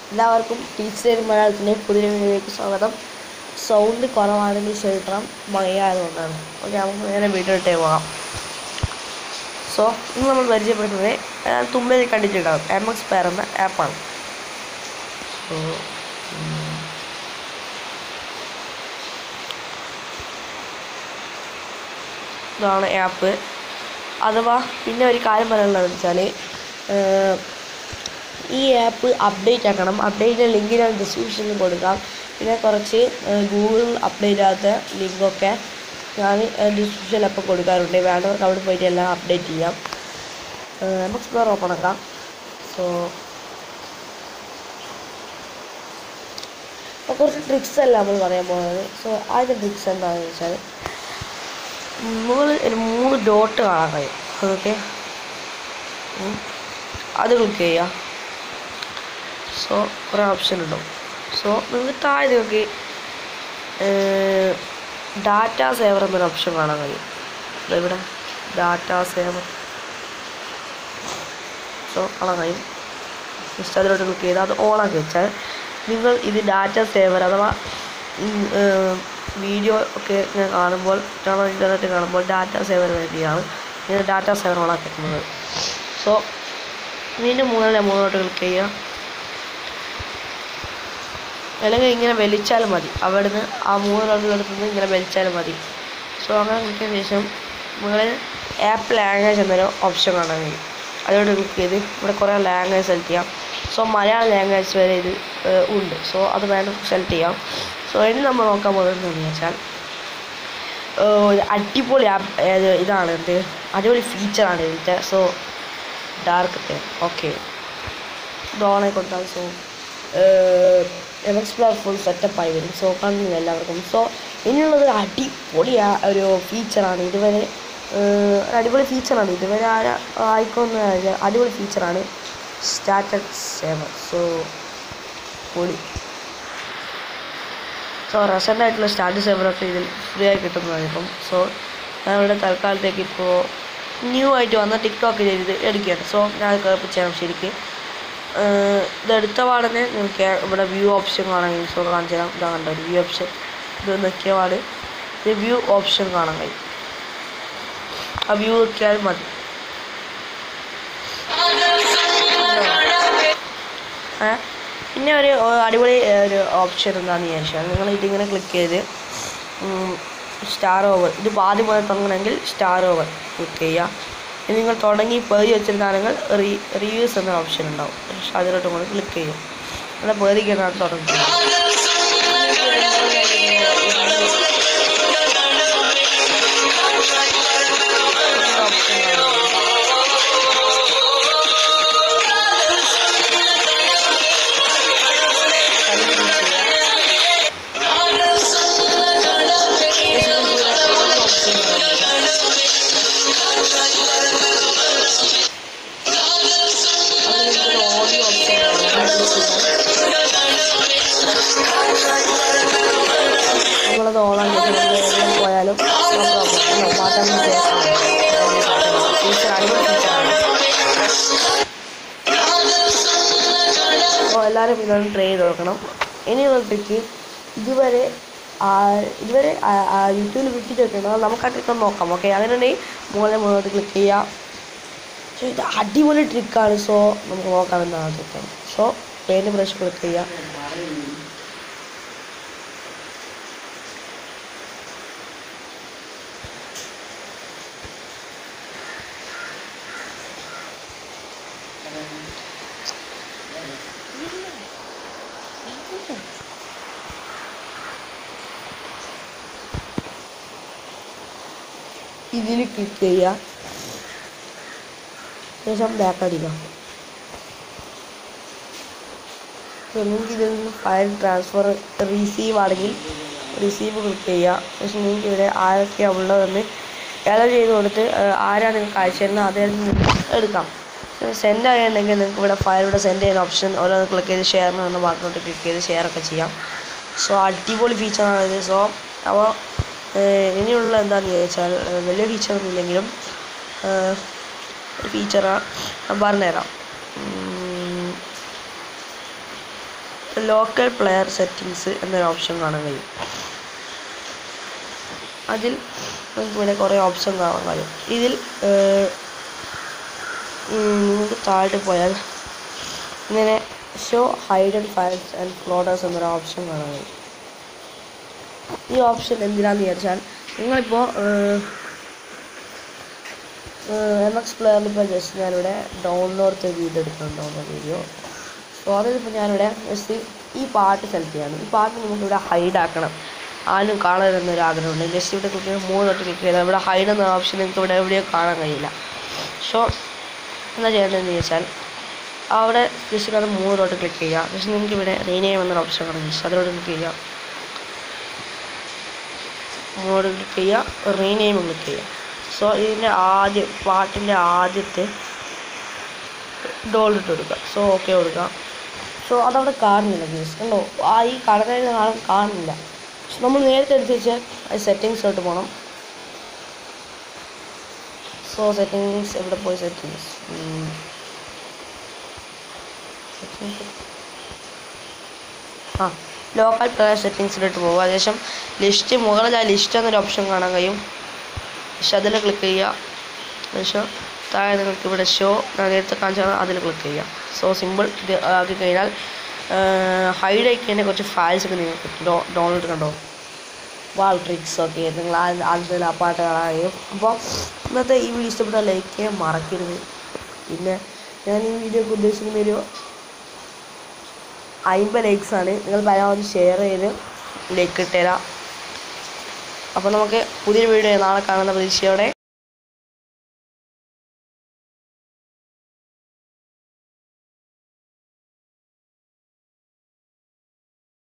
എല്ലാവർക്കും ടീച്ചർ മലയാളത്തിൻ്റെ പുതിയ വീഡിയോയിലേക്ക് സ്വാഗതം സൗണ്ട് കുറവാണെങ്കിൽ ക്ഷമിക്കണം മഴയായതുകൊണ്ടാണ് ഓക്കെ നമുക്ക് നേരെ വീട്ടിലിട്ടേ പോകാം സോ ഇന്ന് നമ്മൾ പരിചയപ്പെടുന്നത് ഞാൻ തുമ്പയിൽ കണ്ടിട്ടുണ്ടാകും എം എക്സ് പെയർ എന്ന ആപ്പാണ് സോ ഇതാണ് ആപ്പ് അഥവാ പിന്നെ ഒരു കാര്യം പറയാനുള്ളതെന്ന് വെച്ചാൽ ഈ ആപ്പ് അപ്ഡേറ്റ് ആക്കണം അപ്ഡേറ്റ് ലിങ്ക് ഞാൻ ഡിസ്ക്രിപ്ഷനിൽ കൊടുക്കാം പിന്നെ കുറച്ച് ഗൂഗിൾ അപ്ഡേറ്റ് ആകാത്ത ലിങ്കൊക്കെ ഞാൻ ഡിസ്ക്രിപ്ഷനിൽ അപ്പോൾ കൊടുക്കാറുണ്ട് വേണ്ടവർക്ക് അവിടെ പോയിട്ട് എല്ലാം അപ്ഡേറ്റ് ചെയ്യാം നമുക്ക് എക്സ്പ്ലോർ ഓപ്പൺ ആക്കാം സോ അപ്പോൾ കുറച്ച് ട്രിക്സ് അല്ല നമ്മൾ പറയാൻ പോകുന്നത് സോ ആദ്യത്തെ ട്രിക്സ് എന്താണെന്ന് വെച്ചാൽ മുകളിൽ ഒരു മൂന്ന് ഡോട്ട് കാണാൻ കഴിയും അതൊക്കെ അത് ക്ലിക്ക് ചെയ്യുക സോ കുറേ ഓപ്ഷൻ ഉണ്ടാവും സോ നിങ്ങൾക്ക് താഴെ നിങ്ങൾക്ക് ഡാറ്റ സേവർ എന്നൊരു ഓപ്ഷൻ കാണാൻ കഴിയും ദാ ഇവിടെ ഡാറ്റ സേവർ സോ കാണാൻ കഴിയും ജസ്റ്റ് അതിലോട്ട് ക്ലിക്ക് ചെയ്താൽ അത് ഓണാക്കി വെച്ചാൽ നിങ്ങൾ ഇത് ഡാറ്റ സേവർ അഥവാ വീഡിയോ ഒക്കെ ഇങ്ങനെ കാണുമ്പോൾ ഇൻ്റർനെറ്റ് കാണുമ്പോൾ ഡാറ്റ സേവർ വേണ്ടിയാണ് നിങ്ങൾ ഡാറ്റ സേവർ ഓണാക്കി വെക്കുന്നത് സോ വീണ്ടും മൂന്നിലെ മൂന്നോട്ട് ക്ലിക്ക് ചെയ്യുക അല്ലെങ്കിൽ ഇങ്ങനെ വലിച്ചാൽ മതി അവിടുന്ന് ആ മൂന്നിലോട്ട് നിന്ന് ഇങ്ങനെ വലിച്ചാൽ മതി സോ അങ്ങനെ ക്ലിക്ക് ചെയ്ത ശേഷം നിങ്ങൾ ആപ്പ് ലാംഗ്വേജ് എന്നൊരു ഓപ്ഷൻ കാണാൻ കഴിയും അതിലോട്ട് ക്ലിക്ക് ചെയ്ത് ഇവിടെ കുറേ ലാംഗ്വേജ് സെലക്ട് ചെയ്യാം സോ മലയാളം ലാംഗ്വേജ് വരെ ഇത് ഉണ്ട് സോ അത് വേണം സെലക്ട് ചെയ്യാം സോ ഇനി നമ്മൾ നോക്കാൻ പോകുന്നത് എന്ന് വെച്ചാൽ ഒരു അടിപൊളി ആപ്പ് ഇതാണ് എന്ത് അടിപൊളി ഫീച്ചറാണ് ഇതിൻ്റെ സോ ഡാർക്ക് ഓക്കെ ഇത് ഓണായി കൊടുത്താൽ സോ എക്സ്പ്ലോർ ഫുൾ സെറ്റപ്പായി വരും സോ കണ്ടില്ല എല്ലാവർക്കും സോ ഇനിയുള്ളത് അടിപൊളി ഒരു ഫീച്ചറാണ് ഇതുവരെ ഒരു അടിപൊളി ഫീച്ചറാണ് ഇതുവരെ ആരാ ആയിക്കോന്ന് അടിപൊളി ഫീച്ചറാണ് സ്റ്റാറ്റസ് സേവർ സോ പൊളി സോ റെസൻ്റ് ആയിട്ടുള്ള സ്റ്റാറ്റസ് സേവറൊക്കെ ഇതിൽ ഫ്രീ ആയി കിട്ടുന്നതാണ് ഇപ്പം സോ ഞാൻ ഇവിടെ തൽക്കാലത്തേക്ക് ഇപ്പോൾ ന്യൂ ആയിട്ട് വന്ന ടിക്ടോക്ക് ചെയ്ത് എടുക്കുകയാണ് സോ ഞാൻ അത് കേൾപ്പിച്ചാണ് ശരിക്ക് ഇതെടുത്ത പാടനെ നിങ്ങൾക്ക് ഇവിടെ വ്യൂ ഓപ്ഷൻ കാണാൻ കഴിയും സോ കാണിച്ചു തരാം ഇതാ കണ്ടോ വ്യൂ ഓപ്ഷൻ ഇത് നോക്കിയ പാട് ഇത് വ്യൂ ഓപ്ഷൻ കാണാൻ കഴിയും ആ വ്യൂ നോക്കിയാൽ മതി പിന്നെ ഒരു അടിപൊളി ഒരു ഓപ്ഷൻ എന്താണെന്ന് വിചാരിച്ചാൽ നിങ്ങൾ ഇതിങ്ങനെ ക്ലിക്ക് ചെയ്ത് സ്റ്റാർ ഓവർ ഇത് ആദ്യം പോലെ തുടങ്ങണമെങ്കിൽ സ്റ്റാർ ഓവർ ക്ലിക്ക് ചെയ്യുക ഇനി നിങ്ങൾ തുടങ്ങി പേര് വെച്ചിരുന്നാണെങ്കിൽ റീ റിവ്യൂസ് എന്ന ഓപ്ഷൻ ഉണ്ടാവും പക്ഷെ അതിലോട്ട് കൂടെ ക്ലിക്ക് ചെയ്യും അവിടെ പേരിക്കാനാണ് തുടങ്ങുന്നത് നമ്മളത് ഓണാക്കി നമ്മൾ എവിടെ പോയാലും മാറ്റാൻ ഫീച്ചർ അടിപൊളി ഫീച്ചറാണ് അപ്പോൾ എല്ലാവരും ഇതൊന്ന് ട്രൈ ചെയ്ത് നോക്കണം ഇനിയുള്ള ട്രിക്ക് ഇതുവരെ ഇതുവരെ യൂട്യൂബിൽ വിട്ടിട്ടൊക്കെയാണ് നമുക്ക് ആ ട്രിക്ക് നോക്കാം ഓക്കെ അങ്ങനെയുണ്ടെങ്കിൽ മുകളിൽ മുകളിലോട്ട് ക്ലിക്ക് ചെയ്യാം സോ ഇത് അടിപൊളി ട്രിക്കാണ് സോ നമുക്ക് നോക്കാമെന്നാണ് ട്രിക്കാണ് സോ പെയിൻറ്റ് ബ്രഷ് ക്ലിക്ക് ചെയ്യാം ഇതിൽ ക്ലിക്ക് ചെയ്യുക ശേഷം ബാക്ക് അടിക്കാം നിങ്ങൾക്ക് ഇതിൽ നിന്ന് ഫയൽ ട്രാൻസ്ഫർ റിസീവ് ആണെങ്കിൽ റിസീവ് ക്ലിക്ക് ചെയ്യുക ശേഷം നിങ്ങൾക്ക് ഇവിടെ ആരൊക്കെയാണ് ഉള്ളതെന്ന് ഏതോ ചെയ്ത് കൊടുത്ത് ആരാണ് നിങ്ങൾക്ക് അയച്ചു തരുന്നത് അതിൽ നിന്ന് എടുക്കാം സെൻഡ് ആയിട്ടുണ്ടെങ്കിൽ നിങ്ങൾക്ക് ഇവിടെ ഫയലിവിടെ സെൻഡ് ചെയ്യുന്ന ഓപ്ഷൻ ഓരോന്ന് ക്ലിക്ക് ചെയ്ത് ഷെയർ എന്ന ഭാഗത്തോട്ട് ക്ലിക്ക് ചെയ്ത് ഷെയർ ഒക്കെ ചെയ്യാം സോ അടിപൊളി ഫീച്ചറാണ് ഇത് സോ അപ്പോൾ ഇനിയുള്ള എന്താണെന്ന് ചോദിച്ചാൽ വലിയ ഫീച്ചറൊന്നും ഇല്ലെങ്കിലും ഫീച്ചറാണ് ഞാൻ പറഞ്ഞുതരാം ലോക്കൽ പ്ലെയർ സെറ്റിങ്സ് എന്നൊരു ഓപ്ഷൻ കാണാൻ കഴിയും അതിൽ നമുക്ക് ഇവിടെ കുറേ ഓപ്ഷൻ കാണാൻ കഴിയും ഇതിൽ ഏർ, ഉം, നിങ്ങൾക്ക് താഴെ പോയാൽ ഇങ്ങനെ show hidden files and folders എന്നൊരു ഓപ്ഷൻ കാണാൻ കഴിയും ഈ ഓപ്ഷൻ എന്തിനാന്ന് വിചാരിച്ചാൽ നിങ്ങളിപ്പോൾ എം എക്സ് പ്ലെയറിൽ ഇപ്പോൾ ജസ്റ്റ് ഞാനിവിടെ ഡൗൺലോഡ് വീഡിയോ എടുക്കണം ഡൗൺലോഡ് വീഡിയോ സോ അതിലിപ്പോൾ ഞാനിവിടെ ജസ്റ്റ് ഈ പാട്ട് സെലക്ട് ചെയ്യാണ് ഈ പാട്ട് നിങ്ങൾക്ക് ഇവിടെ ഹൈഡ് ആക്കണം ആരും കാണരുതെന്നൊരു ആഗ്രഹമുണ്ട് ജസ്റ്റ് ഇവിടെ ക്ലിക്ക് ചെയ്ത് മൂന്ന് തൊട്ട് ക്ലിക്ക് ചെയ്താൽ ഇവിടെ ഹൈഡ് എന്ന ഓപ്ഷൻ നിങ്ങൾക്ക് ഇവിടെ എവിടെയോ കാണാൻ കഴിയില്ല സോ എന്താ ചെയ്യേണ്ടതെന്ന് ചോദിച്ചാൽ അവിടെ ജസ്റ്റ് അത് മൂന്ന് തൊട്ട് ക്ലിക്ക് ചെയ്യുക ജസ്റ്റ് നിങ്ങൾക്ക് ഇവിടെ റീനെയിം എന്നൊരു ഓപ്ഷൻ കാണും ജസ്റ്റ് അതിലോട്ട് ക്ലിക്ക് ചെയ്യുക മോഡ് ക്ലിക്ക് ചെയ്യുക റീനെയിം ക്ലിക്ക് ചെയ്യുക സോ ഇതിൻ്റെ ആദ്യം പാട്ടിൻ്റെ ആദ്യത്തെ ഡോൾ ഇട്ട് കൊടുക്കുക സോ ഓക്കെ കൊടുക്കുക സോ അതവിടെ കാണുന്നില്ല ഗീസ് കണ്ടോ ആ ഈ കടകളിൽ ആളും കാണുന്നില്ല സോ നമ്മൾ നേരത്തെ അനുസരിച്ച് സെറ്റിങ്സിലോട്ട് പോകണം സോ സെറ്റിങ്സ് എവിടെ പോയി സെറ്റിങ്സ് ആ ലോക്കൽ പ്ലെയർ സെറ്റിങ്സിലോട്ട് പോകുക അതിനുശേഷം ലിസ്റ്റ് മുകളിൽ ആ ലിസ്റ്റ് എന്നൊരു ഓപ്ഷൻ കാണാൻ കഴിയും പക്ഷെ അതിൽ ക്ലിക്ക് ചെയ്യുക അതിനുശേഷം താഴെ നിങ്ങൾക്ക് ഇവിടെ ഷോ ഞാൻ നേരത്തെ കാണിച്ചാൽ അതിൽ ക്ലിക്ക് ചെയ്യുക സോ സിമ്പിൾ ഇത് ആക്കി കഴിഞ്ഞാൽ ഹൈഡ് ആക്കിയതിൻ്റെ കുറച്ച് ഫയൽസ് ഒക്കെ നിങ്ങൾക്ക് ഡോ ഡൗൺലോഡ് കണ്ടോ വാൾ ട്രിക്സ് ഒക്കെ നിങ്ങൾ ആ- അതിൽ ആ പാട്ട് കാണാൻ കഴിയും അപ്പോൾ ഇന്നത്തെ ഈ വീഡിയോ ഇഷ്ടപ്പെട്ടാൽ ലൈക്ക് ചെയ്യാൻ മറക്കരുത് പിന്നെ ഞാൻ ഈ വീഡിയോക്ക് ഉദ്ദേശിക്കുന്ന ഒരു അമ്പത് ലൈക്സ് ആണ് നിങ്ങൾ പരമാവധി ഷെയർ ചെയ്ത് ലൈക്ക് ഇട്ടുതരാം അപ്പോൾ നമുക്ക് പുതിയൊരു വീഡിയോ നാളെ കാണുന്ന പ്രതീക്ഷയോടെ